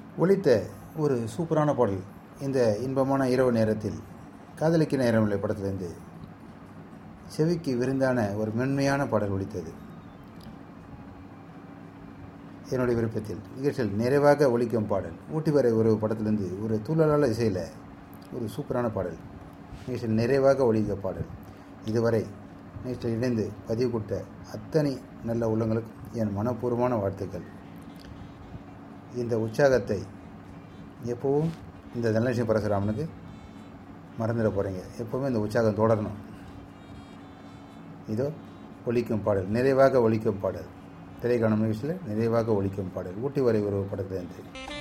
ஒலித்த ஒரு சூப்பரான பாடல் இந்த இன்பமான இரவு நேரத்தில் காதலிக்க நேரமில்லை படத்திலிருந்து செவிக்கு விருந்தான ஒரு மென்மையான பாடல் ஒலித்தது என்னுடைய விருப்பத்தில் நிகழ்ச்சியில் நிறைவாக ஒலிக்கும் பாடல் ஊட்டி வரை ஒரு படத்திலிருந்து ஒரு தூளலால இசையில் ஒரு சூப்பரான பாடல் நிகழ்ச்சியில் நிறைவாக ஒலிக்க பாடல் இதுவரை நிகழ்ச்சியில் இணைந்து பதிவு கொடுத்த அத்தனை நல்ல உள்ளங்களுக்கும் என் மனப்பூர்வமான வாழ்த்துக்கள் இந்த உற்சாகத்தை எப்போவும் இந்த தனலட்சுமி பரசுராமனுக்கு மறந்துட போகிறீங்க எப்போவுமே இந்த உற்சாகம் தொடரணும் இதோ ஒலிக்கும் பாடல் நிறைவாக ஒலிக்கும் பாடல் திரைக்காணும் நிகழ்ச்சியில் நிறைவாக ஒலிக்கும் பாடல் ஊட்டி வரை ஒரு படத்திலிருந்து